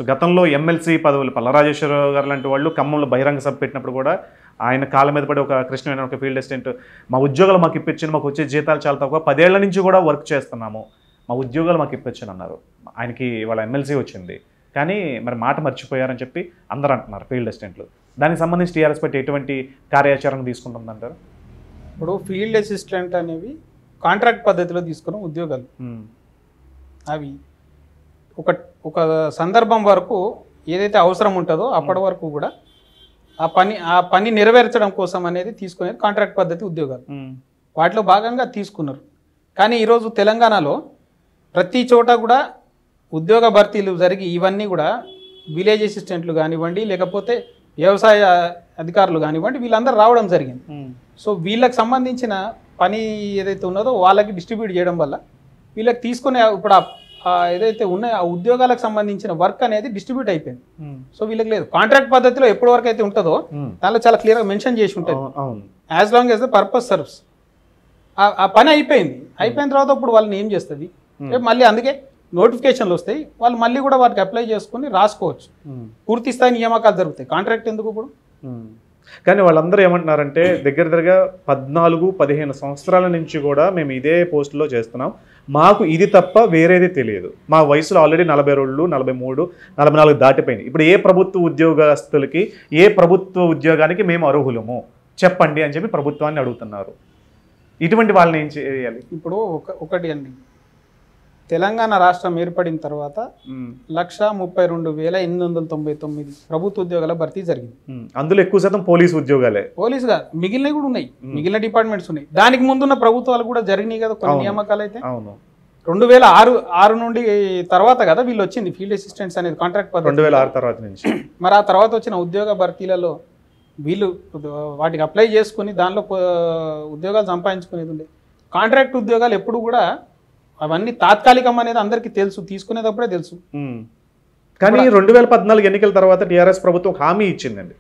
So గతంలో MLC పదవులు పల్లరాజేశ్వరరావు గారు లాంటి వాళ్ళు ఖమ్మంలో బహిరంగ సభ పెట్టినప్పుడు కూడా ఆయన కాళ్ళ మీద పడి ఒక కృష్ణ అనే ఒక ఫీల్డ్ అసిస్టెంట్ మా ఉద్యోగాలు మాకు ఇప్పించండి మాకు వచ్చే జీతాలు చాలా తక్కువ పదేళ్ల నుంచి కూడా వర్క్ చేస్తున్నాము మా ఉద్యోగాలు మాకు ఇప్పించండి అన్నారు ఆయనకి వాళ్ళ ఎమ్మెల్సీ వచ్చింది కానీ మరి మాట మర్చిపోయారని చెప్పి అందరూ అంటున్నారు ఫీల్డ్ అసిస్టెంట్లు దానికి సంబంధించి టీఆర్ఎస్ పెట్టి ఎటువంటి కార్యాచరణ తీసుకుంటుందంటారు ఇప్పుడు ఫీల్డ్ అసిస్టెంట్ అనేవి కాంట్రాక్ట్ పద్ధతిలో తీసుకున్న ఉద్యోగాలు ఉమ్, అవి ఒక ఒక సందర్భం వరకు ఏదైతే అవసరం ఉంటుందో అప్పటి వరకు కూడా ఆ పని ఆ పని నెరవేర్చడం కోసం అనేది తీసుకునేది కాంట్రాక్ట్ పద్ధతి ఉద్యోగాలు ఉమ్, వాటిలో భాగంగా తీసుకున్నారు కానీ ఈరోజు తెలంగాణలో ప్రతి చోట కూడా ఉద్యోగ భర్తీలు జరిగి ఇవన్నీ కూడా విలేజ్ అసిస్టెంట్లు కానివ్వండి లేకపోతే వ్యవసాయ అధికారులు కానివ్వండి వీళ్ళందరూ రావడం జరిగింది ఉమ్, సో వీళ్ళకి సంబంధించిన పని ఏదైతే ఉన్నదో వాళ్ళకి డిస్ట్రిబ్యూట్ చేయడం వల్ల వీళ్ళకి తీసుకునే ఇప్పుడు ఆ- ఆ ఏదైతే ఉన్నాయో ఆ ఉద్యోగాలకు సంబంధించిన వర్క్ అనేది డిస్ట్రిబ్యూట్ అయిపోయింది ఉమ్, సో వీళ్ళకి లేదు కాంట్రాక్ట్ పద్ధతిలో ఎప్పటి వరకు అయితే ఉంటుందో ఉమ్. దానిలో చాలా క్లియర్గా మెన్షన్ చేసి ఉంటుంది అవును, అవును as long as the purpose serves ఆ పని అయిపోయింది అయిపోయిన తర్వాత ఇప్పుడు వాళ్ళని ఏం చేస్తుంది రేపు మళ్ళీ అందుకే నోటిఫికేషన్లు వస్తాయి వాళ్ళు మళ్ళీ కూడా వాటికి అప్లై చేసుకుని రాసుకోవచ్చు ఉమ్. పూర్తి స్థాయి నియామకాలు జరుగుతాయి కాంట్రాక్ట్ ఎందుకు ఇప్పుడు ఉమ్. కానీ వాళ్ళందరూ ఏమంటున్నారంటే దగ్గర దగ్గరగా పద్నాలుగు పదిహేను సంవత్సరాల నుంచి కూడా మేము ఇదే పోస్టులో చేస్తున్నాం మాకు ఇది తప్ప వేరేది తెలియదు మా వయసులో ఆల్రెడీ నలభై రెండు నలభై మూడు నలభై నాలుగు దాటిపోయింది ఇప్పుడు ఏ ప్రభుత్వ ఉద్యోగస్తులకి ఏ ప్రభుత్వ ఉద్యోగానికి మేము అర్హులము చెప్పండి అని చెప్పి ప్రభుత్వాన్ని అడుగుతున్నారు ఇటువంటి వాళ్ళని ఏం చేయాలి ఇప్పుడు ఒక ఒకటి అండి తెలంగాణ రాష్ట్రం ఏర్పడిన తర్వాత ఉమ్. లక్ష ముప్పై రెండు వేల ఎనిమిది వందల తొంభై తొమ్మిది ప్రభుత్వ ఉద్యోగాల భర్తీ జరిగింది ఉమ్. అందులో ఎక్కువ శాతం పోలీసు ఉద్యోగాలే పోలీస్ కాదు మిగిలినవి కూడా ఉన్నాయి మిగిలిన డిపార్ట్మెంట్స్ ఉన్నాయి దానికి ముందున్న ప్రభుత్వాలు కూడా జరిగినాయి కదా కొన్ని అవును. నియామకాలు అయితే అవును రెండు వేల ఆరు ఆరు నుండి తర్వాత కదా వీళ్ళు వచ్చింది ఫీల్డ్ అసిస్టెంట్స్ అనేది కాంట్రాక్ట్ పద్ధతి రెండు వేల ఆరు తర్వాత నుంచి మరి ఆ తర్వాత వచ్చిన ఉద్యోగ భర్తీలలో వీళ్ళు వాటికి అప్లై చేసుకుని దానిలో పో- ఉద్యోగాలు సంపాదించుకునేది ఉండే కాంట్రాక్ట్ ఉద్యోగాలు ఎప్పుడు కూడా అవన్నీ తాత్కాలికం అనేది అందరికీ తెలుసు తీసుకునేటప్పుడే తెలుసు ఉమ్. కానీ రెండు వేల పద్నాలుగు ఎన్నికల తర్వాత టీఆర్ఎస్ ప్రభుత్వం ఒక హామీ ఇచ్చిందండి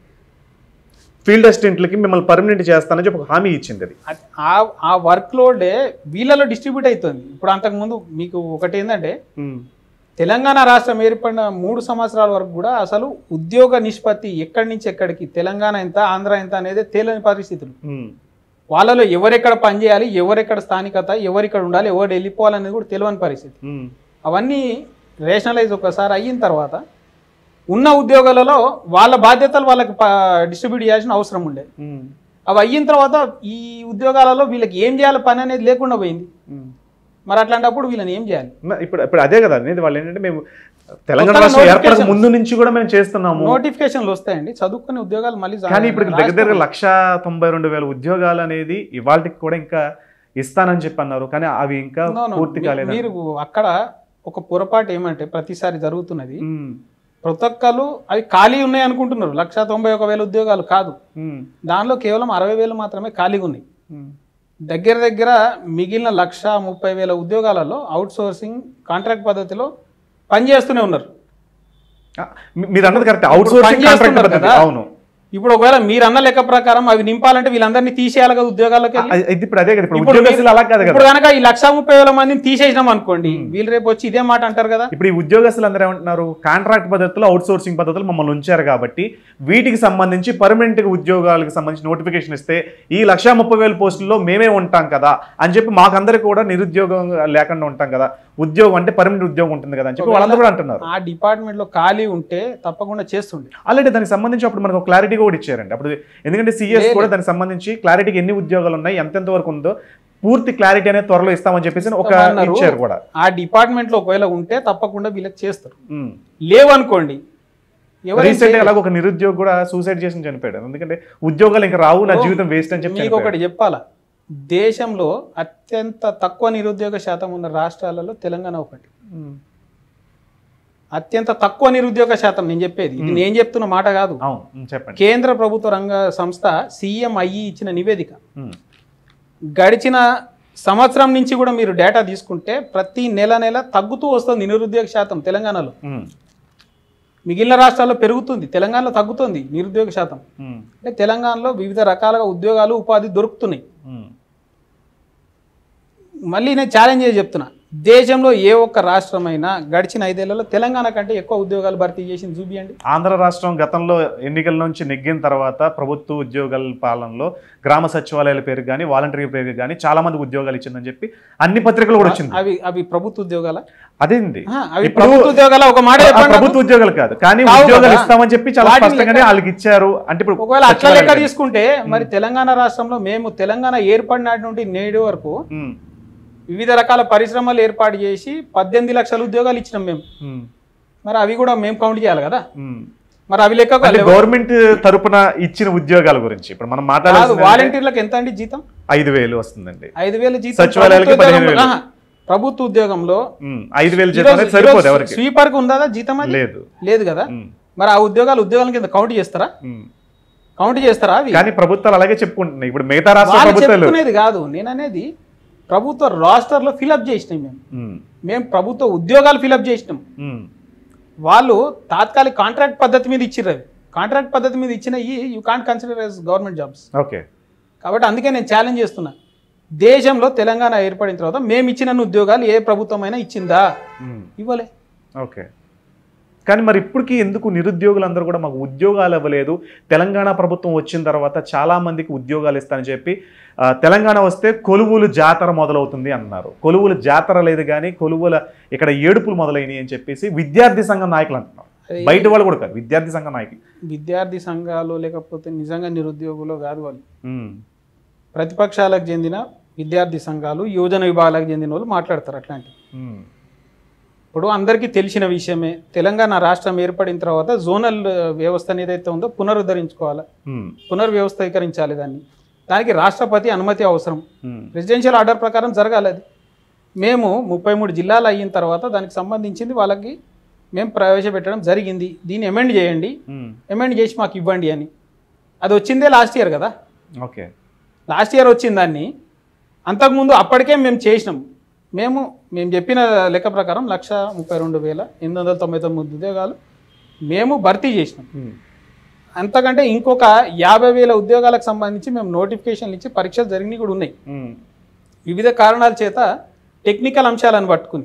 ఫీల్డ్ అసిస్టెంట్లకి మిమ్మల్ని పర్మనెంట్ చేస్తానని చెప్పి ఒక హామీ ఇచ్చింది అది అది- ఆ ఆ వర్క్ లోడే వీళ్ళలో డిస్ట్రిబ్యూట్ అవుతుంది ఇప్పుడు అంతకుముందు మీకు ఒకటి ఏంటంటే తెలంగాణ రాష్ట్రం ఏర్పడిన మూడు సంవత్సరాల వరకు కూడా అసలు ఉద్యోగ నిష్పత్తి ఎక్కడి నుంచి ఎక్కడికి తెలంగాణ ఎంత ఆంధ్ర ఎంత అనేది తేలని పరిస్థితులు ఉమ్. వాళ్ళలో ఎవరెక్కడ పనిచేయాలి ఎవరెక్కడ స్థానికత ఎవరిక్కడ ఉండాలి ఎవరు వెళ్ళిపోవాలనేది కూడా తెలియని పరిస్థితి ఉమ్. అవన్నీ రేషనలైజ్ ఒకసారి అయిన తర్వాత ఉన్న ఉద్యోగాలలో వాళ్ళ బాధ్యతలు వాళ్ళకి డిస్ట్రిబ్యూట్ చేయాల్సిన అవసరం ఉండే ఉమ్. అవి అయిన తర్వాత ఈ ఉద్యోగాలలో వీళ్ళకి ఏం చేయాలి పని అనేది లేకుండా పోయింది ఉమ్. మరి అట్లాంటప్పుడు వీళ్ళని ఏం చేయాలి మ- ఇప్పుడు ఇప్పుడు అదే కదా అనేది వాళ్ళు ఏంటంటే మేము తెలంగాణ కొత్తగా రాష్ట్రం ఏర్పడక notifications. ముందు నుంచి కూడా మేము చేస్తున్నాము నోటిఫికేషన్లు వస్తాయండి చదువుకునే ఉద్యోగాలు మళ్ళీ జా- కానీ ఇప్పుడు దగ్గర దగ్గర రాష్ట్రం- లక్ష తొంభై రెండు వేల ఉద్యోగాలు అనేది ఇవాళకి కూడా ఇంకా ఇస్తానని చెప్పి అన్నారు కానీ అవి ఇంకా No, no. పూర్తి మీ- కాలేదు మీరు అక్కడ ఒక పొరపాటు ఏమంటే ప్రతిసారి జరుగుతున్నది ప్రతి ఒక్కరు అవి ఖాళీ ఉన్నాయి అనుకుంటున్నారు లక్ష తొంభై ఒక వేల ఉద్యోగాలు కాదు దానిలో కేవలం అరవై వేలు మాత్రమే ఖాళీగా ఉన్నాయి దగ్గర దగ్గర మిగిలిన లక్ష ముప్పై వేల ఉద్యోగాలలో అవుట్ సోర్సింగ్ కాంట్రాక్ట్ పద్ధతిలో పనిచేస్తూనే ఉన్నారు మీరు అన్నది కరెక్ట్ అవుట్ ఇప్పుడు సోర్సింగ్ పని కాంట్రాక్ట్ చేస్తున్నారు పద్ధతి కదా. అవును ఇప్పుడు ఒకవేళ మీరు అన్న లెక్క ప్రకారం అవి నింపాలంటే వీళ్ళందరినీ తీసేయాలి కదా ఉద్యోగాల్లోకి వెళ్ళి. అది- ఇది ఇప్పుడు అదే కదా ఇప్పుడు ఇప్పుడు ఉద్యోగస్తులు అలా కాదు కదా ఇప్పుడు కనుక ఈ లక్ష ముప్పై వేల మందిని తీసేసినాం అనుకోండి వీళ్ళు రేపు వచ్చి ఇదే మాట అంటారు కదా ఇప్పుడు ఈ ఉద్యోగస్తులు అందరూ ఏమంటున్నారు కాంట్రాక్ట్ పద్ధతిలో అవుట్ సోర్సింగ్ పద్ధతులు మమ్మల్ని ఉంచారు కాబట్టి వీటికి సంబంధించి పర్మనెంట్ ఉద్యోగాలకు సంబంధించి నోటిఫికేషన్ ఇస్తే ఈ లక్షా ముప్పై వేల పోస్టుల్లో మేమే ఉంటాం కదా అని చెప్పి మాకందరికి కూడా నిరుద్యోగం లేకుండా ఉంటాం కదా ఉద్యోగం అంటే పర్మనెంట్ ఉద్యోగం ఉంటుంది కదా అని చెప్పి వాళ్ళందరూ కూడా అంటున్నారు ఆ డిపార్ట్మెంట్ లో ఖాళీ ఉంటే తప్పకుండా చేస్తుండే ఆల్రెడీ దానికి సంబంధించి అప్పుడు మనకు క్లారిటీ కూడా ఇచ్చారండి అప్పుడు ఎందుకంటే సిఎస్ లేదు. కూడా దానికి సంబంధించి క్లారిటీకి ఎన్ని ఉద్యోగాలు ఉన్నాయి ఎంతెంత వరకు ఉందో పూర్తి క్లారిటీ అనేది త్వరలో ఇస్తామని చెప్పేసి ఒక ఇస్తామన్నారు. ఇచ్చారు కూడా ఆ డిపార్ట్మెంట్ లో ఒకవేళ ఉంటే తప్పకుండా వీళ్ళకి చేస్తారు ఉమ్. లేవనుకోండి ఎవరైనా రీసెంట్ గా అలాగ ఒక నిరుద్యోగి కూడా సూసైడ్ చేసి చనిపోయాడు ఎందుకంటే ఉద్యోగాలు ఇంకా రావు నా జీవితం వేస్ట్ అని చెప్పి మీకు చనిపోయాడు. ఒకటి చెప్పాలా దేశంలో అత్యంత తక్కువ నిరుద్యోగ శాతం ఉన్న రాష్ట్రాలలో తెలంగాణ ఒకటి ఉమ్. అత్యంత తక్కువ నిరుద్యోగ శాతం నేను చెప్పేది ఇది నేను చెప్తున్న మాట కాదు అవును ఉమ్, చెప్పండి కేంద్ర ప్రభుత్వ రంగ సంస్థ సిఎంఐఈ ఇచ్చిన నివేదిక ఉమ్. గడిచిన సంవత్సరం నుంచి కూడా మీరు డేటా తీసుకుంటే ప్రతి నెల నెల తగ్గుతూ వస్తుంది నిరుద్యోగ శాతం తెలంగాణలో ఉమ్. మిగిలిన రాష్ట్రాల్లో పెరుగుతుంది తెలంగాణలో తగ్గుతుంది నిరుద్యోగ శాతం ఉమ్. అంటే తెలంగాణలో వివిధ రకాలుగా ఉద్యోగాలు ఉపాధి దొరుకుతున్నాయి ఉమ్. మళ్ళీ నేను ఛాలెంజ్ చేసి చెప్తున్నా దేశంలో ఏ ఒక్క రాష్ట్రమైనా గడిచిన ఐదేళ్లలో తెలంగాణ కంటే ఎక్కువ ఉద్యోగాలు భర్తీ చేసింది చూపియండి ఆంధ్ర రాష్ట్రం గతంలో ఎన్నికల నుంచి నెగ్గిన తర్వాత ప్రభుత్వ ఉద్యోగాల పాలనలో గ్రామ సచివాలయాల పేరు కానీ వాలంటరీ పేరు కానీ చాలా మంది ఉద్యోగాలు ఇచ్చిందని చెప్పి అన్ని పత్రికలు కూడా వచ్చింది అవి అవి ప్రభుత్వ ఉద్యోగాల అదేంటి అవి ఇప్పుడు ప్రభుత్వ ఉద్యోగాల ఒక మాట ఆ చెప్పండి నాకు. ప్రభుత్వ ఉద్యోగాలు కాదు కానీ కావు ఉద్యోగాలు కదా. ఇస్తామని చెప్పి చాలా వాటిని స్పష్టంగానే లెక్క- వాళ్ళకి ఇచ్చారు అంటే ఇప్పుడు ఒకవేళ అట్లా లెక్క సచివాలయాలు- తీసుకుంటే మరి తెలంగాణ రాష్ట్రంలో మేము తెలంగాణ ఏర్పడినాటి నుండి నేడు వరకు ఉమ్, వివిధ రకాల పరిశ్రమలు ఏర్పాటు చేసి పద్దెనిమిది లక్షల ఉద్యోగాలు ఇచ్చినాం మేము ఉమ్, మరి అవి కూడా మేము కౌంట్ చేయాలి కదా ఉమ్. మరి అవి లెక్క అంటే గవర్నమెంట్ తరపున ఇచ్చిన ఉద్యోగాల గురించి ఇప్పుడు మనం కాదు మాట్లాడాల్సింది వాలంటీర్లకు ఎంత అండి జీతం ఐదు వేలు వస్తుందండి ఐదు వేల జీతం సచివాలయాలకి ప్రభుత్వ పదిహేను ఉద్యోగంలో- ఆహా, ప్రభుత్వ ఉద్యోగంలో ఉమ్, ఐదు వేలు జీతం అనేది సరిపోదు ఎవరికి స్వీపర్ కు ఉందా జీతం అది లేదు లేదు కదా ఉమ్, మరి ఆ ఉద్యోగాలు ఉద్యోగాల కింద కౌంట్ చేస్తారా ఉమ్. కౌంట్ చేస్తారా అవి కానీ ప్రభుత్వాలు అలాగే చెప్పుకుంటున్నాయి ఇప్పుడు మిగతా రాష్ట్ర వాళ్ళు ప్రభుత్వాలు చెప్పుకునేది కాదు నేను అనేది ప్రభుత్వ రాష్ట్రంలో ఫిలప్ చేసినాం మేము ఉమ్, మేము ప్రభుత్వ ఉద్యోగాలు ఫిలప్ చేసినాం ఉమ్, వాళ్ళు తాత్కాలిక కాంట్రాక్ట్ పద్ధతి మీద ఇచ్చిర్రు అవి కాంట్రాక్ట్ పద్ధతి మీద ఇచ్చిన you can't consider as government jobs okay కాబట్టి అందుకే నేను ఛాలెంజ్ చేస్తున్నా దేశంలో తెలంగాణ ఏర్పడిన తర్వాత మేము ఇచ్చిన ఉద్యోగాలు ఏ ప్రభుత్వమైనా ఇచ్చిందా ఉమ్, ఇవ్వలే ఓకే కానీ మరి ఇప్పటికీ ఎందుకు నిరుద్యోగులందరూ కూడా మాకు ఉద్యోగాలు ఇవ్వలేదు తెలంగాణ ప్రభుత్వం వచ్చిన తర్వాత చాలా మందికి ఉద్యోగాలు ఇస్తానని చెప్పి ఆ, తెలంగాణ వస్తే కొలువులు జాతర మొదలవుతుంది అన్నారు కొలువులు జాతర లేదు కానీ కొలువుల ఇక్కడ ఏడుపులు మొదలైనవి అని చెప్పేసి విద్యార్థి సంఘం నాయకులు అంటున్నారు అది బయట వాళ్ళు కూడా కాదు విద్యార్థి సంఘ నాయకులు విద్యార్థి సంఘాలు లేకపోతే నిజంగా నిరుద్యోగులు కాదు వాళ్ళు ఉమ్, ప్రతిపక్షాలకు చెందిన విద్యార్థి సంఘాలు యువజన విభాగాలకు చెందిన వాళ్ళు మాట్లాడతారు అట్లాంటివి ఉమ్, ఇప్పుడు అందరికీ తెలిసిన విషయమే తెలంగాణ రాష్ట్రం ఏర్పడిన తర్వాత జోనల్ వ్యవస్థ ఏదైతే ఉందో పునరుద్ధరించుకోవాలి ఉమ్, పునర్వ్యవస్థీకరించాలి దాన్ని దానికి రాష్ట్రపతి అనుమతి అవసరం ఉమ్, ప్రెసిడెన్షియల్ ఆర్డర్ ప్రకారం జరగాలి అది మేము ముప్పై మూడు జిల్లాలు అయిన తర్వాత దానికి సంబంధించింది వాళ్ళకి మేము ప్రవేశపెట్టడం జరిగింది దీన్ని అమెండ్ చేయండి ఉమ్, అమెండ్ చేసి మాకు ఇవ్వండి అని అది వచ్చిందే లాస్ట్ ఇయర్ కదా ఓకే లాస్ట్ ఇయర్ వచ్చిన దాన్ని అంతకుముందు అప్పటికే మేము చేసినాం మేము మేము చెప్పిన లెక్క ప్రకారం లక్ష ముప్పై రెండు వేల ఎనిమిది వందల తొంభై తొమ్మిది ఉద్యోగాలు మేము భర్తీ చేసినాం ఉమ్, అంతకంటే ఇంకొక యాభై వేల ఉద్యోగాలకు సంబంధించి మేము నోటిఫికేషన్లు ఇచ్చి పరీక్షలు జరిగినవి కూడా ఉన్నాయి ఉమ్, వివిధ కారణాల చేత టెక్నికల్ అంశాలను పట్టుకుని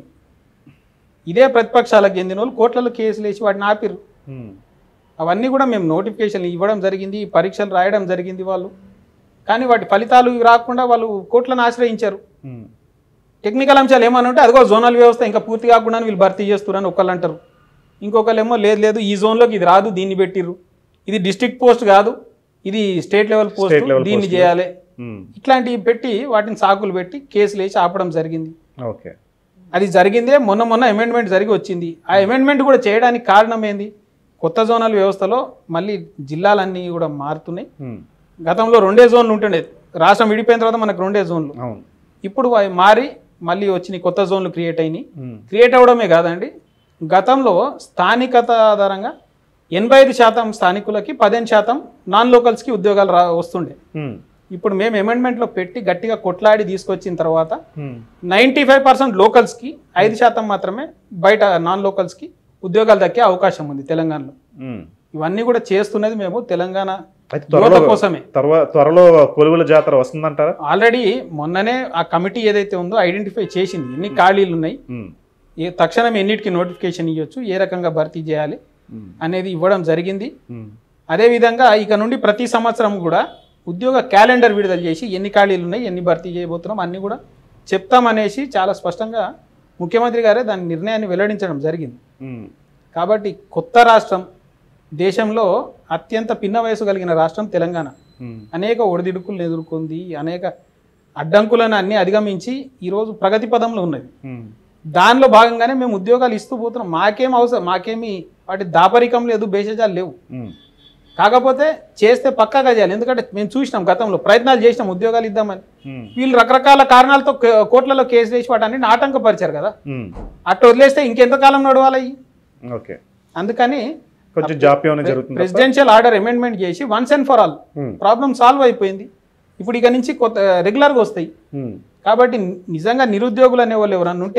ఇదే ప్రతిపక్షాలకు చెందిన వాళ్ళు కోట్లలో కేసులు వేసి వాటిని ఆపిరు ఉమ్, అవన్నీ కూడా మేము నోటిఫికేషన్లు ఇవ్వడం జరిగింది పరీక్షలు రాయడం జరిగింది వాళ్ళు కానీ వాటి ఫలితాలు ఇవి రాకుండా వాళ్ళు కోట్లను ఆశ్రయించారు ఉమ్, టెక్నికల్ అంశాలు ఏమని ఉంటే అదిగో జోనల్ వ్యవస్థ ఇంకా పూర్తి కాకుండా వీళ్ళు భర్తీ చేస్తున్నారని ఒకళ్ళు అంటారు ఇంకొకళ్ళు ఏమో లేదు లేదు ఈ జోన్లోకి ఇది రాదు దీన్ని పెట్టిర్రు ఇది డిస్ట్రిక్ట్ పోస్ట్ కాదు ఇది state level post State level దీన్ని post. చేయాలి ఉమ్, ఇట్లాంటివి పెట్టి వాటిని సాకులు పెట్టి కేసులు వేసి ఆపడం జరిగింది ఓకే అది జరిగిందే మొన్న మొన్న అమెండ్మెంట్ జరిగి వచ్చింది ఆ అమెండ్మెంట్ కూడా చేయడానికి కారణం ఏంది కొత్త జోనల్ వ్యవస్థలో మళ్ళీ జిల్లాలన్నీ కూడా మారుతున్నాయి ఉమ్, గతంలో రెండే జోన్లు ఉంటుండేది రాష్ట్రం విడిపోయిన తర్వాత మనకు రెండే జోన్లు అవును ఇప్పుడు అవి మారి మళ్ళీ వచ్చినాయి కొత్త జోన్లు క్రియేట్ అయినాయి ఉమ్, క్రియేట్ అవడమే కాదండి గతంలో స్థానికత ఆధారంగా ఎనభై ఐదు శాతం స్థానికులకి పదిహేను శాతం నాన్ లోకల్స్కి ఉద్యోగాలు రా వస్తుండే ఉమ్, ఇప్పుడు మేము అమెండ్మెంట్లో పెట్టి గట్టిగా కొట్లాడి తీసుకొచ్చిన తర్వాత ఉమ్, నైంటీ ఫైవ్ పర్సెంట్ లోకల్స్కి ఐదు శాతం మాత్రమే బయట నాన్ లోకల్స్కి ఉద్యోగాలు దక్కే అవకాశం ఉంది తెలంగాణలో ఉమ్. ఇవన్నీ కూడా చేస్తున్నది మేము తెలంగాణ అయితే యువత త్వరలో కోసమే త్వరలో త్వరలో కొలువుల జాతర వస్తుందంటారా ఆల్రెడీ మొన్ననే ఆ కమిటీ ఏదైతే ఉందో ఐడెంటిఫై చేసింది ఎన్ని ఖాళీలు ఉన్నాయి ఉమ్, ఏ తక్షణం ఎన్నిటికి నోటిఫికేషన్ ఇవ్వచ్చు ఏ రకంగా భర్తీ చేయాలి ఉమ్, అనేది ఇవ్వడం జరిగింది ఉమ్, అదేవిధంగా ఇక నుండి ప్రతి సంవత్సరం కూడా ఉద్యోగ క్యాలెండర్ విడుదల చేసి ఎన్ని ఖాళీలు ఉన్నాయి ఎన్ని భర్తీ చేయబోతున్నాం అన్నీ కూడా చెప్తామనేసి చాలా స్పష్టంగా ముఖ్యమంత్రి గారే దాని నిర్ణయాన్ని వెల్లడించడం జరిగింది ఉమ్, కాబట్టి కొత్త రాష్ట్రం దేశంలో అత్యంత పిన్న వయసు కలిగిన రాష్ట్రం తెలంగాణ ఉమ్, అనేక ఒడిదిడుకులను ఎదుర్కొంది అనేక అడ్డంకులను అన్ని అధిగమించి ఈరోజు ప్రగతి పదంలో ఉన్నది ఉమ్, దానిలో భాగంగానే మేము ఉద్యోగాలు ఇస్తూ పోతున్నాం మాకేం అవసరం మాకేమి వాటి దాపరికం లేదు భేషజాలు లేవు ఉమ్, కాకపోతే చేస్తే పక్కాగా చేయాలి ఎందుకంటే మేము చూసినాం గతంలో ప్రయత్నాలు చేసినాం ఉద్యోగాలు ఇద్దామని ఉమ్, వీళ్ళు రకరకాల కారణాలతో కే- కోర్టులలో కేసు వేసి వాటన్నిటిని ఆటంకపరిచారు కదా ఉమ్, అట్ట వదిలేస్తే ఇంకెంతకాలం నడవాలి అవి? ఓకే అందుకని కొంచెం జాప్యం అనేది జరుగుతుంది తప్ప- ప్రెసిడెన్షియల్ ఆర్డర్ అమెండ్మెంట్ చేసి once and for all um, problem solve అయిపోయింది ఇప్పుడు ఇక నుంచి కొత్త రెగ్యులర్గా వస్తాయి ఉమ్, కాబట్టి నిజంగా నిరుద్యోగులు అనే వాళ్ళు ఎవరన్నా ఉంటే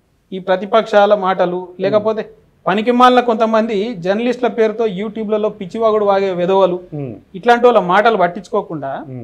ఈ ప్రతిపక్షాల మాటలు లేకపోతే పనికిమాలిన కొంతమంది జర్నలిస్టుల పేరుతో యూట్యూబ్లలో పిచ్చివాగుడు వాగే వెధవలు ఉమ్, ఇట్లాంటి వాళ్ళ మాటలు పట్టించుకోకుండా ఉమ్,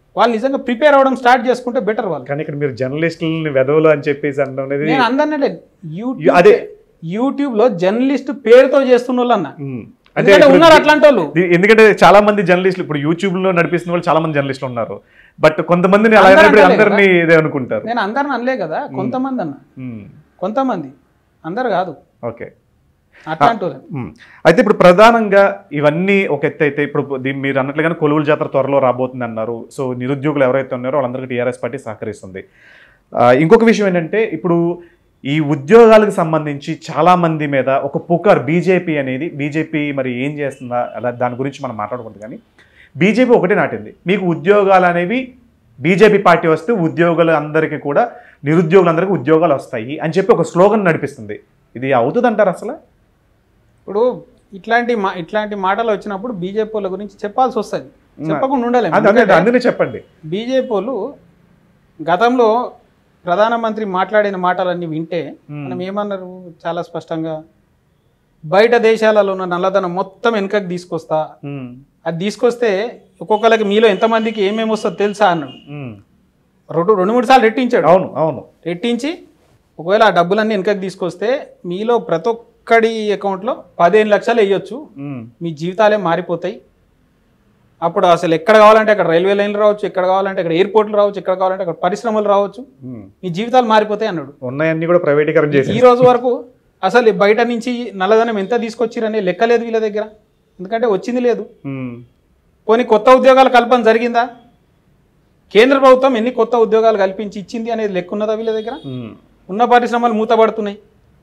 వాళ్ళు నిజంగా ప్రిపేర్ అవ్వడం స్టార్ట్ చేసుకుంటే బెటర్ వాళ్ళు కానీ ఇక్కడ మీరు జర్నలిస్టులని వెదవులు అని చెప్పేసి అనడం అనేది నేను అందరినీ యూట్యూబ్ అదే. యూట్యూబ్ లో జర్నలిస్ట్ పేరుతో చేస్తున్న వాళ్ళు అన్న ఉమ్. అంటే ఎందుకంటే ఇప్పుడు ఉన్నారు అట్లాంటి వాళ్ళు దీ- ఎందుకంటే చాలా మంది జర్నలిస్టులు ఇప్పుడు యూట్యూబ్ లో నడిపిస్తున్న వాళ్ళు చాలా మంది జర్నలిస్టులు ఉన్నారు బట్ కొంతమందిని అలా అందరూ అయినప్పుడు అనలే అందరినీ ఇదే అనుకుంటారు నేను అందరిని అనలే కదా కొంతమంది అన్న ఉమ్. కొంతమంది అందరు కాదు ఓకే అట్లాంటి వాళ్ళు. ఉమ్. అయితే ఇప్పుడు ప్రధానంగా ఇవన్నీ ఒక ఎత్తు అయితే ఇప్పుడు దీన్ని మీరు అన్నట్లుగానే కొలువుల జాతర త్వరలో రాబోతుంది అన్నారు సో నిరుద్యోగులు ఎవరైతే ఉన్నారో వాళ్ళందరికీ టీఆర్ఎస్ పార్టీ సహకరిస్తుంది ఆ, ఇంకొక విషయం ఏంటంటే ఇప్పుడు ఈ ఉద్యోగాలకు సంబంధించి చాలా మంది మీద ఒక పుకార్ బీజేపీ అనేది బీజేపీ మరి ఏం చేస్తుందా అలా దాని గురించి మనం మాట్లాడకూడదు కానీ బీజేపీ ఒకటే నాటింది మీకు ఉద్యోగాలు అనేవి బీజేపీ పార్టీ వస్తే ఉద్యోగులు అందరికీ కూడా నిరుద్యోగులందరికీ ఉద్యోగాలు వస్తాయి అని చెప్పి ఒక స్లోగన్ నడిపిస్తుంది ఇది అవుతుంది అంటారు అసలు ఇప్పుడు ఇట్లాంటి మా ఇట్లాంటి మాటలు వచ్చినప్పుడు బీజేపీ వాళ్ళ గురించి చెప్పాల్సి వస్తుంది చెప్పకుండా ఉండలేము అది అదే ఎందుకంటే అందునే చెప్పండి బీజేపీ వాళ్ళు గతంలో ప్రధానమంత్రి మాట్లాడిన మాటలన్నీ వింటే Hmm. మనం ఏమన్నారు చాలా స్పష్టంగా బయట దేశాలలో ఉన్న నల్లధనం మొత్తం వెనుకకి తీసుకొస్తా ఉమ్, అది తీసుకొస్తే ఒక్కొక్కరికి మీలో ఎంతమందికి ఏమేమి వస్తుందో తెలుసా అన్నాడు ఉమ్. రెండు రెండు మూడు సార్లు రెట్టించాడు అవును అవును రెట్టించి ఒకవేళ ఆ డబ్బులన్నీ వెనుకకి తీసుకొస్తే మీలో ప్రతి ఒక్కడి అకౌంట్లో పదిహేను లక్షలు వేయొచ్చు ఉమ్, మీ జీవితాలే మారిపోతాయి అప్పుడు అసలు ఎక్కడ కావాలంటే అక్కడ రైల్వే లైన్లు రావచ్చు ఎక్కడ కావాలంటే అక్కడ ఎయిర్పోర్ట్లు రావచ్చు ఎక్కడ కావాలంటే అక్కడ పరిశ్రమలు రావచ్చు ఉమ్. మీ జీవితాలు మారిపోతాయి అన్నాడు ఉన్నాయన్నీ కూడా ప్రైవేటీకరణ చేసి ఈ రోజు వరకు అసలు బయట నుంచి నల్లధనం ఎంత తీసుకొచ్చిరనే లెక్క లేదు వీళ్ళ దగ్గర ఎందుకంటే వచ్చింది లేదు పోనీ కొత్త ఉద్యోగాల కల్పన జరిగిందా కేంద్ర ప్రభుత్వం ఎన్ని కొత్త ఉద్యోగాలు కల్పించి ఇచ్చింది అనేది లెక్క ఉన్నదా వీళ్ళ దగ్గర ఉన్న పరిశ్రమలు మూతపడుతున్నాయి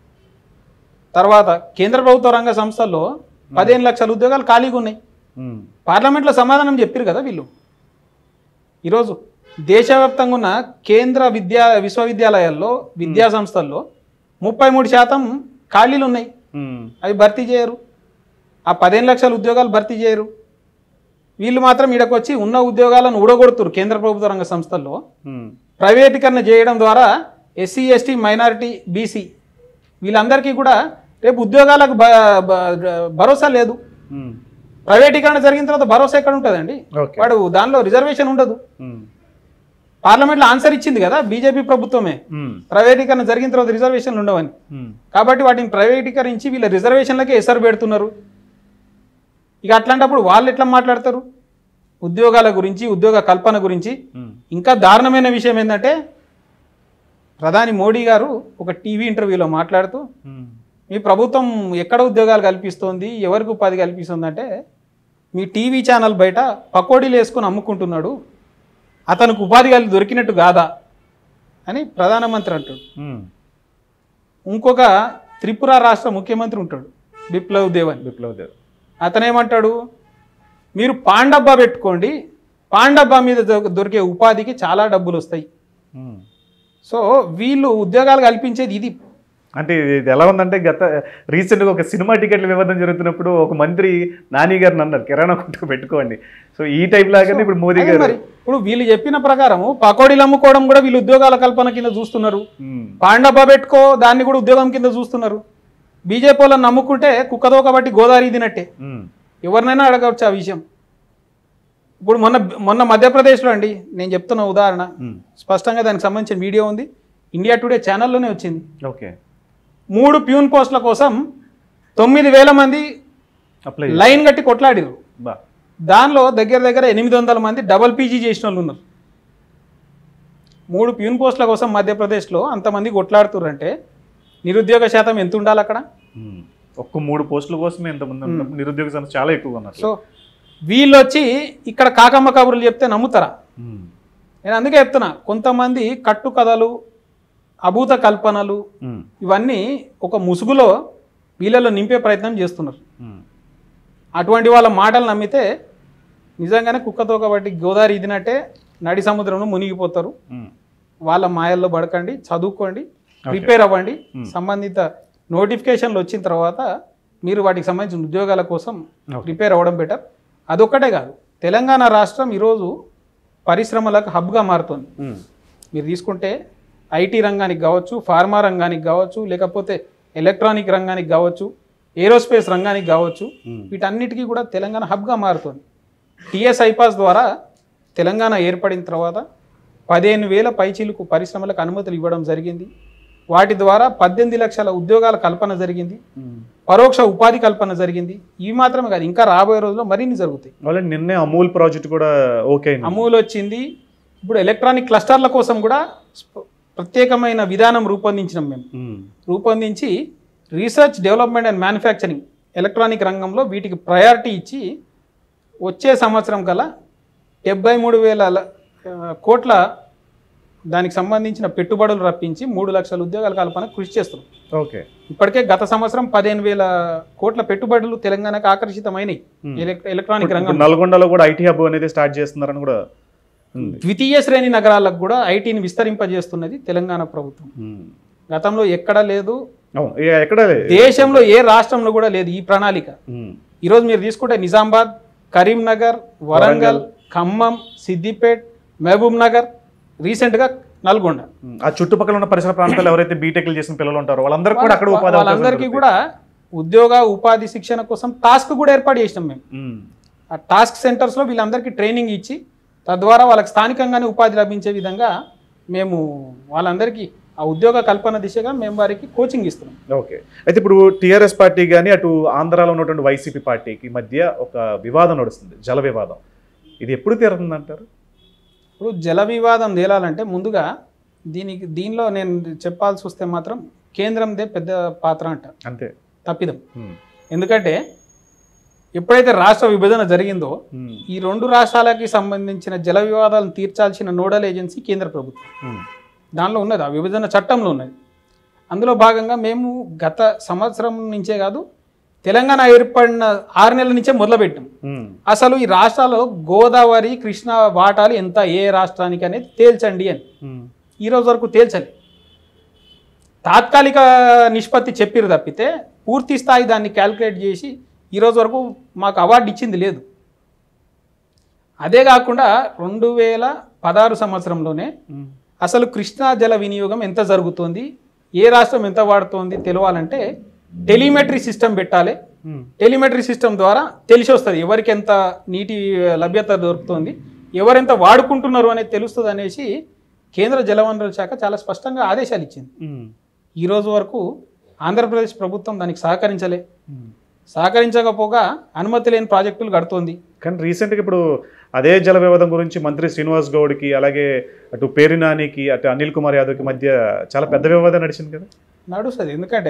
తర్వాత కేంద్ర ప్రభుత్వ రంగ సంస్థల్లో పదిహేను లక్షల ఉద్యోగాలు ఖాళీగా ఉన్నాయి పార్లమెంట్లో సమాధానం చెప్పారు కదా వీళ్ళు ఈరోజు దేశవ్యాప్తంగా ఉన్న కేంద్ర విద్యా విశ్వవిద్యాలయాల్లో విద్యా సంస్థల్లో ముప్పై మూడు శాతం ఖాళీలు ఉన్నాయి అవి భర్తీ చేయరు ఆ పదిహేను లక్షల ఉద్యోగాలు భర్తీ చేయరు వీళ్ళు మాత్రం ఈడకు వచ్చి ఉన్న ఉద్యోగాలను ఊడగొడుతురు కేంద్ర ప్రభుత్వ రంగ సంస్థల్లో ప్రైవేటీకరణ చేయడం ద్వారా ఎస్సీ ఎస్టీ మైనారిటీ బీసీ వీళ్ళందరికీ కూడా రేపు ఉద్యోగాలకు బ- బ- భరోసా లేదు ప్రైవేటీకరణ జరిగిన తర్వాత భరోసా ఎక్కడ ఉంటుందండి ఓకే వాడు దానిలో రిజర్వేషన్ ఉండదు పార్లమెంట్లో ఆన్సర్ ఇచ్చింది కదా బీజేపీ ప్రభుత్వమే ప్రైవేటీకరణ జరిగిన తర్వాత రిజర్వేషన్లు ఉండవని కాబట్టి వాటిని ప్రైవేటీకరించి వీళ్ళ రిజర్వేషన్లకే ఎసరు పెడుతున్నారు ఇక అట్లాంటప్పుడు వాళ్ళు ఎట్లా మాట్లాడతారు ఉద్యోగాల గురించి ఉద్యోగ కల్పన గురించి ఇంకా దారుణమైన విషయం ఏంటంటే ప్రధాని మోడీ గారు ఒక టీవీ ఇంటర్వ్యూలో మాట్లాడుతూ మీ ప్రభుత్వం ఎక్కడ ఉద్యోగాలు కల్పిస్తోంది ఎవరికి ఉపాధి కల్పిస్తుంది అంటే మీ టీవీ ఛానల్ బయట పకోడీలు వేసుకొని అమ్ముకుంటున్నాడు అతనికి ఉపాధి కలిగి దొరికినట్టు కాదా అని ప్రధానమంత్రి అంటాడు ఇంకొక త్రిపుర రాష్ట్ర ముఖ్యమంత్రి ఉంటాడు బిప్లవ్ దేవన్ విప్లవ్ దేవ్ అతనేమంటాడు మీరు పాండబ్బా పెట్టుకోండి పాండబ్బా మీద దొ- దొరికే ఉపాధికి చాలా డబ్బులు వస్తాయి సో వీళ్ళు ఉద్యోగాలు కల్పించేది ఇది అంటే ఇది ఎలా ఉందంటే గత రీసెంట్గా ఒక సినిమా టికెట్ల వివాదం జరుగుతున్నప్పుడు ఒక మంత్రి నాని గారిని అన్నారు కిరాణా కొట్టు పెట్టుకోండి సో ఈ టైప్ లాగానే ఇప్పుడు మోదీ అదే గారు మరి ఇప్పుడు వీళ్ళు చెప్పిన ప్రకారము పకోడీలు అమ్ముకోవడం కూడా వీళ్ళు ఉద్యోగాల కల్పన కింద చూస్తున్నారు ఉమ్, పాండబ్బా పెట్టుకో దాన్ని కూడా ఉద్యోగం కింద చూస్తున్నారు బీజేపీ వాళ్ళని నమ్ముకుంటే కుక్కదో కాబట్టి గోదావరి తినట్టే ఉమ్, ఎవరినైనా అడగవచ్చు ఆ విషయం ఇప్పుడు మొన్న మొన్న మధ్యప్రదేశ్లో అండి నేను చెప్తున్న ఉదాహరణ ఉమ్, స్పష్టంగా దానికి సంబంధించిన వీడియో ఉంది ఇండియా టుడే ఛానల్లోనే వచ్చింది ఓకే మూడు ప్యూన్ పోస్టుల కోసం తొమ్మిది వేల మంది అప్లై లైన్ కట్టి కొట్లాడిరు బా దానిలో దగ్గర దగ్గర ఎనిమిది వందల మంది డబల్ పీజీ చేసిన వాళ్ళు ఉన్నారు మూడు ప్యూన్ పోస్టుల కోసం మధ్యప్రదేశ్లో అంతమంది కొట్లాడుతుర్రంటే నిరుద్యోగ శాతం ఎంత ఉండాలి అక్కడ ఉమ్, ఒక్క మూడు పోస్టుల కోసమే ఎంతమంది ఉన్నారు? నిరుద్యోగ సంఖ్య చాలా ఎక్కువగా ఉన్నారు సో వీళ్ళు వచ్చి ఇక్కడ కాకమ్మ కబుర్లు చెప్తే నమ్ముతారా ఉమ్, నేను అందుకే చెప్తున్నా కొంతమంది కట్టు కథలు అభూత కల్పనలు ఉమ్, ఇవన్నీ ఒక ముసుగులో వీళ్ళలో నింపే ప్రయత్నం చేస్తున్నారు ఉమ్, అటువంటి వాళ్ళ మాటలు నమ్మితే నిజంగానే కుక్కతో కాబట్టి గోదావరి ఇదినట్టే నడి సముద్రంలో మునిగిపోతారు ఉమ్, వాళ్ళ మాయల్లో పడకండి చదువుకోండి ప్రిపేర్ అవ్వండి Hmm. సంబంధిత నోటిఫికేషన్లు వచ్చిన తర్వాత మీరు వాటికి సంబంధించిన ఉద్యోగాల కోసం Okay. ప్రిపేర్ అవ్వడం బెటర్ అదొక్కటే కాదు తెలంగాణ రాష్ట్రం ఈరోజు పరిశ్రమలకు హబ్గా మారుతుంది ఉమ్, మీరు తీసుకుంటే ఐటీ రంగానికి కావచ్చు ఫార్మా రంగానికి కావచ్చు లేకపోతే ఎలక్ట్రానిక్ రంగానికి కావచ్చు ఏరోస్పేస్ రంగానికి కావచ్చు ఉమ్, వీటన్నిటికీ కూడా తెలంగాణ హబ్గా మారుతుంది టిఎస్ ఐపాస్ ద్వారా తెలంగాణ ఏర్పడిన తర్వాత పదిహేను వేల పైచీలకు పరిశ్రమలకు అనుమతులు ఇవ్వడం జరిగింది వాటి ద్వారా పద్దెనిమిది లక్షల ఉద్యోగాల కల్పన జరిగింది పరోక్ష ఉపాధి కల్పన జరిగింది ఇవి మాత్రమే కాదు ఇంకా రాబోయే రోజుల్లో మరిన్ని జరుగుతాయి వాళ్ళ నిన్నే అమూల్ ప్రాజెక్ట్ కూడా ఓకే అయింది అమూల్ వచ్చింది ఇప్పుడు ఎలక్ట్రానిక్ క్లస్టర్ల కోసం కూడా స్ప- ప్రత్యేకమైన విధానం రూపొందించినాం మేము ఉమ్. రూపొందించి research development and manufacturing electronic రంగంలో వీటికి ప్రయారిటీ ఇచ్చి వచ్చే సంవత్సరం కల్లా డెబ్బై మూడు వేల ల- ఆ, కోట్ల దానికి సంబంధించిన పెట్టుబడులు రప్పించి మూడు లక్షల ఉద్యోగాల కల్పన కృషి చేస్తున్నాం ఓకే ఇప్పటికే గత సంవత్సరం పదిహేను వేల కోట్ల పెట్టుబడులు తెలంగాణకు ఆకర్షితమైనవి Hmm. ఎలక్- ఎలక్ట్రానిక్ ఇప్పుడు రంగం నల్గొండలో కూడా ఐటీ హబ్ అనేది స్టార్ట్ చేస్తున్నారని కూడా ఉంది ద్వితీయ శ్రేణి నగరాలకు కూడా ఐటీని విస్తరింపజేస్తున్నది తెలంగాణ ప్రభుత్వం ఉమ్. గతంలో ఎక్కడ లేదు అవును ఇక ఎక్కడ లే- దేశంలో ఏ రాష్ట్రంలో కూడా లేదు ఈ ప్రణాళిక ఉమ్. ఈరోజు మీరు తీసుకుంటే నిజామాబాద్ కరీంనగర్ వరంగల్ ఖమ్మం సిద్దిపేట్ మహబూబ్ నగర్ రీసెంట్గా నల్గొండ ఉమ్. ఆ చుట్టుపక్కల ఉన్న పరిసర ప్రాంతాల్లో ఎవరైతే బీటెక్లు చేసిన పిల్లలు ఉంటారో వాళ్ళందరికీ కూడా అక్కడ ఉపాధి అవకాశాలు వాళ్ళందరికీ దొరుకుతాయి. కూడా ఉద్యోగ ఉపాధి శిక్షణ కోసం టాస్క్ కూడా ఏర్పాటు చేసినాం మేము ఉమ్. ఆ టాస్క్ సెంటర్స్లో వీళ్ళందరికీ ట్రైనింగ్ ఇచ్చి తద్వారా వాళ్ళకి స్థానికంగానే ఉపాధి లభించే విధంగా మేము వాళ్ళందరికీ ఆ ఉద్యోగ కల్పన దిశగా మేము వారికి కోచింగ్ ఇస్తున్నాం ఓకే అయితే ఇప్పుడు టీఆర్ఎస్ పార్టీ కానీ అటు ఆంధ్రాలో ఉన్నటువంటి వైసీపీ పార్టీకి మధ్య ఒక వివాదం నడుస్తుంది జల వివాదం ఇది ఎప్పుడు తీరుతుంది అంటారు ఇప్పుడు జల వివాదం తేలాలంటే ముందుగా దీనికి దీనిలో నేను చెప్పాల్సి వస్తే మాత్రం కేంద్రందే పెద్ద పాత్ర అంట అంతే తప్పిదం ఉమ్. ఎందుకంటే ఎప్పుడైతే రాష్ట్ర విభజన జరిగిందో ఉమ్. ఈ రెండు రాష్ట్రాలకి సంబంధించిన జల వివాదాలను తీర్చాల్సిన నోడల్ ఏజెన్సీ కేంద్ర ప్రభుత్వం ఉమ్. దానిలో ఉన్నది ఆ విభజన చట్టంలో ఉన్నది అందులో భాగంగా మేము గత సంవత్సరం నుంచే కాదు తెలంగాణ ఏర్పడిన ఆరు నెలల నుంచే మొదలుపెట్టాం ఉమ్. అసలు ఈ రాష్ట్రాల్లో గోదావరి కృష్ణ వాటాలు ఎంత ఏ రాష్ట్రానికి అనేది తేల్చండి అని ఉమ్. ఈ రోజు వరకు తేల్చలే తాత్కాలిక నిష్పత్తి చెప్పిరు తప్పితే పూర్తి స్థాయి దాన్ని క్యాల్కులేట్ చేసి ఈ రోజు వరకు మాకు అవార్డు ఇచ్చింది లేదు అదే కాకుండా రెండు వేల పదహారు సంవత్సరంలోనే ఉమ్. అసలు కృష్ణా జల వినియోగం ఎంత జరుగుతోంది ఏ రాష్ట్రం ఎంత వాడుతోంది తెలవాలంటే టెలిమెట్రీ సిస్టమ్ పెట్టాలి ఉమ్. టెలిమెట్రీ సిస్టమ్ ద్వారా తెలిసి వస్తుంది ఎవరికి ఎంత నీటి లభ్యత దొరుకుతుంది ఎవరెంత వాడుకుంటున్నారు అనేది తెలుస్తుంది అనేసి కేంద్ర జలవనరుల శాఖ చాలా స్పష్టంగా ఆదేశాలు ఇచ్చింది ఉమ్. ఈ రోజు వరకు ఆంధ్రప్రదేశ్ ప్రభుత్వం దానికి సహకరించలే ఉమ్. సహకరించకపోగా అనుమతి లేని ప్రాజెక్టులు కడుతోంది కానీ రీసెంట్గా ఇప్పుడు అదే జల వివాదం గురించి మంత్రి శ్రీనివాస్ గౌడ్కి అలాగే అటు పేరు నానికి అటు అనిల్ కుమార్ యాదవ్కి మధ్య చాలా పెద్ద వివాదం నడిచింది కదా నడుస్తుంది ఎందుకంటే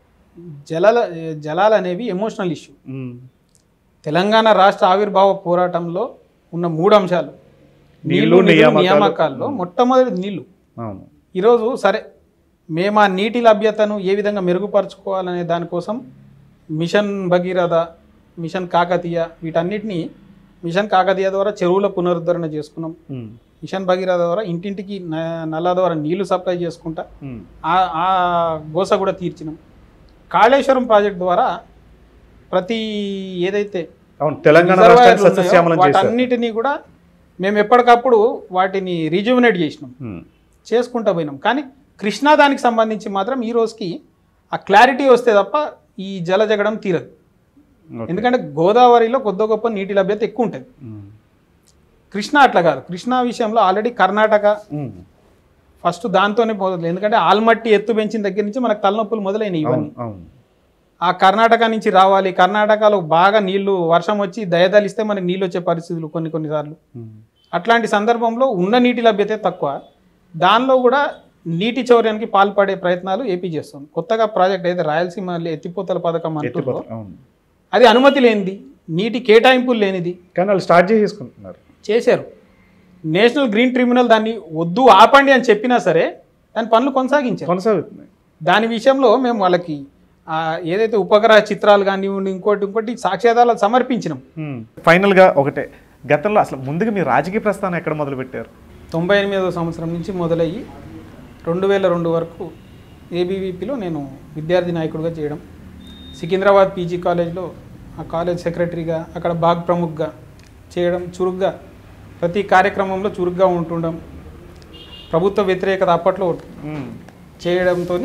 జలాల జలాలు అనేవి ఎమోషనల్ ఇష్యూ ఉమ్. తెలంగాణ రాష్ట్ర ఆవిర్భావ పోరాటంలో ఉన్న మూడు అంశాలు నీళ్లు, నీళ్లు నిధులు, నియామకాలు. నియామకాల్లో మొట్టమొదటి నీళ్లు అవును ఈరోజు సరే మేము ఆ నీటి లభ్యతను ఏ విధంగా మెరుగుపరచుకోవాలనే దానికోసం మిషన్ భగీరథ మిషన్ కాకతీయ వీటన్నిటిని మిషన్ కాకతీయ ద్వారా చెరువుల పునరుద్ధరణ చేసుకున్నాం ఉమ్. మిషన్ భగీరథ ద్వారా ఇంటింటికి న- నల్ల ద్వారా నీళ్లు సప్లై చేసుకుంటా ఉమ్. ఆ ఆ గోస కూడా తీర్చినాం కాళేశ్వరం ప్రాజెక్ట్ ద్వారా ప్రతి ఏదైతే అవును తెలంగాణ రిజర్వాయర్లు రాష్ట్రాన్ని ఉన్నాయో సస్యశ్యామలం చేశారు వాటన్నిటినీ కూడా మేము ఎప్పటికప్పుడు వాటిని రిజ్యుమినేట్ చేసినాం ఉమ్. చేసుకుంటూ పోయినాం కానీ కృష్ణా దానికి సంబంధించి మాత్రం ఈ రోజుకి ఆ క్లారిటీ వస్తే తప్ప ఈ జల జగడం తీరదు ఓకే. ఎందుకంటే గోదావరిలో కొద్ది గొప్ప నీటి లభ్యత ఎక్కువ ఉంటుంది ఉమ్. కృష్ణా అట్లా కాదు కృష్ణా విషయంలో ఆల్రెడీ కర్ణాటక ఉమ్. ఫస్ట్ దాంతోనే మొదలు ఎందుకంటే ఆల్మట్టి ఎత్తు పెంచిన దగ్గర నుంచి మనకు తలనొప్పులు మొదలైనవి ఇవన్నీ అవును అవును ఆ కర్ణాటక నుంచి రావాలి కర్ణాటకలో బాగా నీళ్లు వర్షం వచ్చి దయదలిస్తే మనకి నీళ్ళు వచ్చే పరిస్థితులు కొన్ని కొన్నిసార్లు ఉమ్. అట్లాంటి సందర్భంలో ఉన్న నీటి లభ్యతే తక్కువ దానిలో కూడా నీటి చౌర్యానికి పాల్పడే ప్రయత్నాలు ఏపీ చేస్తుంది కొత్తగా ప్రాజెక్ట్ అయితే రాయలసీమ ఎత్తిపోతల పథకం అంటున్నారో ఎత్తిపోతారు అవును అది అనుమతి లేనిది నీటి కేటాయింపులు లేనిది కానీ వాళ్ళు స్టార్ట్ చేసేసుకుంటున్నారు చేశారు నేషనల్ గ్రీన్ ట్రిబ్యునల్ దాన్ని వద్దు ఆపండి అని చెప్పినా సరే దాని పనులు కొనసాగించారు కొనసాగుతున్నాయి దాని విషయంలో మేము వాళ్ళకి ఆ ఏదైతే ఉపగ్రహ చిత్రాలు కానివ్వండి ఇంకోటి ఇంకోటి సాక్ష్యాధారాలు సమర్పించినాం ఉమ్. ఫైనల్గా ఒకటే గతంలో అసలు ముందుగా మీ రాజకీయ ప్రస్థానం ఎక్కడ మొదలు పెట్టారు తొంభై ఎనిమిదవ సంవత్సరం నుంచి మొదలయ్యి రెండు వేల రెండు వరకు ఏబీవీపీలో నేను విద్యార్థి నాయకుడిగా చేయడం సికింద్రాబాద్ పీజీ కాలేజ్లో ఆ కాలేజ్ సెక్రటరీగా అక్కడ బాగ్ ప్రముఖ్గా చేయడం చురుగ్గా ప్రతి కార్యక్రమంలో చురుగ్గా ఉంటుండడం ప్రభుత్వ వ్యతిరేకత అప్పట్లో ఉమ్. చేయడంతో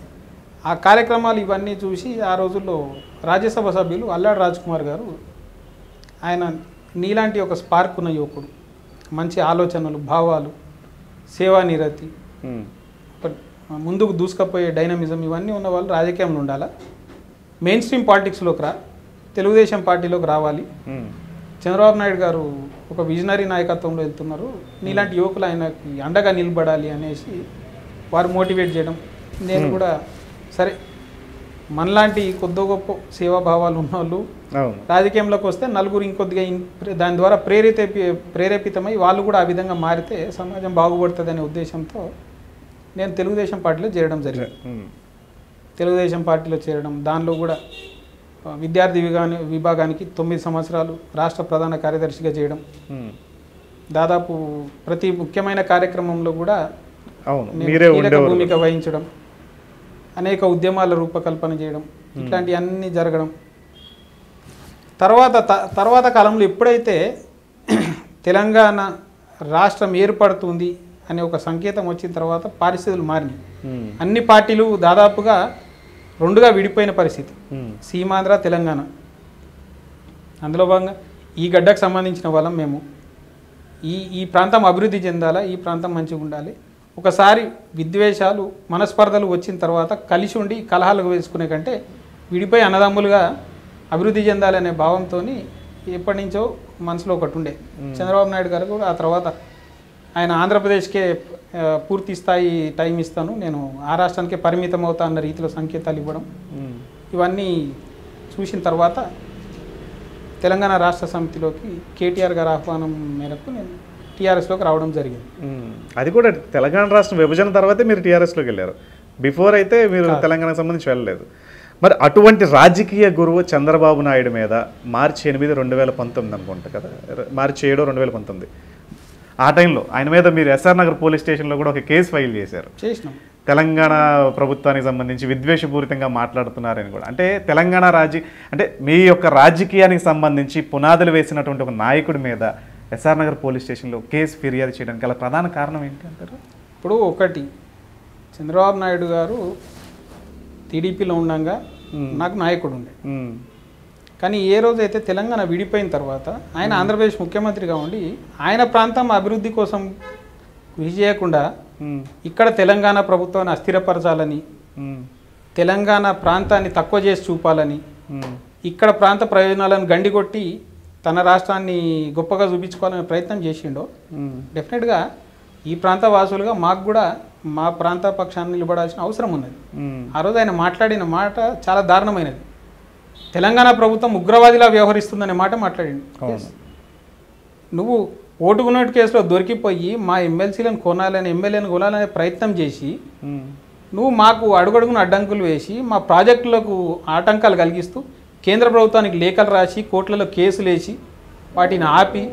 ఆ కార్యక్రమాలు ఇవన్నీ చూసి ఆ రోజుల్లో రాజ్యసభ సభ్యులు అల్లాడి రాజ్ కుమార్ గారు ఆయన నీలాంటి ఒక స్పార్క్ ఉన్న యువకుడు మంచి ఆలోచనలు భావాలు సేవా నిరతి ఉమ్. ఒక ముందుకు దూసుకపోయే డైనమిజం ఇవన్నీ ఉన్న వాళ్ళు రాజకీయంలో ఉండాలా మెయిన్ స్ట్రీమ్ పాలిటిక్స్లోకి రా తెలుగుదేశం పార్టీలోకి రావాలి ఉమ్. చంద్రబాబు నాయుడు గారు ఒక విజనరీ నాయకత్వంలో వెళ్తున్నారు నీలాంటి యువకులు ఆయనకి అండగా నిలబడాలి అనేసి వారు మోటివేట్ చేయడం నేను కూడా సరే మనలాంటి కొద్ది గొప్ప సేవాభావాలు ఉన్న వాళ్ళు అవును రాజకీయంలోకి వస్తే నలుగురు ఇంకొద్దిగా ఇన్- దాని ద్వారా ప్రేరిత ప్రేరేపితమై వాళ్ళు కూడా ఆ విధంగా మారితే సమాజం బాగుపడుతుందనే ఉద్దేశంతో నేను తెలుగుదేశం పార్టీలో చేరడం జరిగింది ఉమ్. తెలుగుదేశం పార్టీలో చేరడం దానిలో కూడా ఆ, విద్యార్థి విభాగాని విభాగానికి తొమ్మిది సంవత్సరాలు రాష్ట్ర ప్రధాన కార్యదర్శిగా చేయడం ఉమ్. దాదాపు ప్రతి ముఖ్యమైన కార్యక్రమంలో కూడా అవును నేను మీరే కీలక ఉండేవారు భూమిక వహించడం అనేక ఉద్యమాల రూపకల్పన చేయడం ఇట్లాంటివన్నీ జరగడం తర్వాత త- తర్వాత కాలంలో ఎప్పుడైతే తెలంగాణ రాష్ట్రం ఏర్పడుతుంది అనే ఒక సంకేతం వచ్చిన తర్వాత పరిస్థితులు మారినాయి ఉమ్. అన్ని పార్టీలు దాదాపుగా రెండుగా విడిపోయిన పరిస్థితి ఉమ్. సీమాంధ్ర తెలంగాణ అందులో భాగంగా ఈ గడ్డకు సంబంధించిన వాళ్ళం మేము ఈ ఈ ప్రాంతం అభివృద్ధి చెందాలా ఈ ప్రాంతం మంచిగా ఉండాలి ఒకసారి విద్వేషాలు మనస్పర్ధలు వచ్చిన తర్వాత కలిసి ఉండి కలహాలు వేసుకునే కంటే విడిపోయి అన్నదమ్ములుగా అభివృద్ధి చెందాలనే భావంతో ఎప్పటి నుంచో మనసులో ఒకటి ఉండే చంద్రబాబు నాయుడు గారు కూడా ఆ తర్వాత ఆయన ఆంధ్రప్రదేశ్కే ఆ, పూర్తి స్థాయి టైం ఇస్తాను నేను ఆ రాష్ట్రానికే పరిమితం అవుతా అన్న రీతిలో సంకేతాలు ఇవ్వడం ఉమ్. ఇవన్నీ చూసిన తర్వాత తెలంగాణ రాష్ట్ర సమితిలోకి కేటీఆర్ గారి ఆహ్వానం మేరకు నేను టీఆర్ఎస్లోకి రావడం జరిగింది ఉమ్. అది కూడా తెలంగాణ రాష్ట్రం విభజన తర్వాతే మీరు టీఆర్ఎస్లోకి వెళ్ళారు బిఫోర్ అయితే మీరు తెలంగాణకు సంబంధించి వెళ్ళలేదు మరి అటువంటి రాజకీయ గురువు చంద్రబాబు నాయుడు మీద మార్చి ఎనిమిది రెండు వేల పంతొమ్మిది అనుకుంటా కదా ర- మార్చి ఏడు రెండు వేల పంతొమ్మిది ఆ టైంలో ఆయన మీద మీరు ఎస్ఆర్ నగర్ పోలీస్ స్టేషన్లో కూడా ఒక కేసు ఫైల్ చేశారు చేసినాం తెలంగాణ ప్రభుత్వానికి సంబంధించి విద్వేషపూరితంగా మాట్లాడుతున్నారని కూడా అంటే తెలంగాణ రాజీ అంటే మీ యొక్క రాజకీయానికి సంబంధించి పునాదులు వేసినటువంటి ఒక నాయకుడి మీద ఎస్ఆర్ నగర్ పోలీస్ స్టేషన్లో కేసు ఫిర్యాదు చేయడానికి గల ప్రధాన కారణం ఏంటి అంటారు ఇప్పుడు ఒకటి చంద్రబాబు నాయుడు గారు టీడీపీలో ఉండగా నాకు నాయకుడు ఉండే ఉమ్, కానీ ఏ రోజైతే తెలంగాణ విడిపోయిన తర్వాత ఆయన ఆంధ్రప్రదేశ్ ముఖ్యమంత్రిగా ఉండి ఆయన ప్రాంతం అభివృద్ధి కోసం కృషి చేయకుండా ఉమ్, ఇక్కడ తెలంగాణ ప్రభుత్వాన్ని అస్థిరపరచాలని ఉమ్, తెలంగాణ ప్రాంతాన్ని తక్కువ చేసి చూపాలని ఉమ్, ఇక్కడ ప్రాంత ప్రయోజనాలను గండికొట్టి తన రాష్ట్రాన్ని గొప్పగా చూపించుకోవాలనే ప్రయత్నం చేసిండో ఉమ్, డెఫినెట్గా ఈ ప్రాంత వాసులుగా మాకు కూడా మా ప్రాంత పక్షాన్ని నిలబడాల్సిన అవసరం ఉన్నది ఉమ్, ఆ రోజు ఆయన మాట్లాడిన మాట చాలా దారుణమైనది తెలంగాణ ప్రభుత్వం ఉగ్రవాదిలా వ్యవహరిస్తుందనే మాట మాట్లాడిండు అవును నువ్వు ఓటుకు నోటు కేసులో దొరికిపోయి మా ఎమ్మెల్సీలను కొనాలని ఎమ్మెల్యేలను కొనాలనే ప్రయత్నం చేసి ఉమ్, నువ్వు మాకు అడుగడుగున అడ్డంకులు వేసి మా ప్రాజెక్టులకు ఆటంకాలు కలిగిస్తూ కేంద్ర ప్రభుత్వానికి లేఖలు రాసి కోర్టులలో కేసులు వేసి వాటిని ఆపి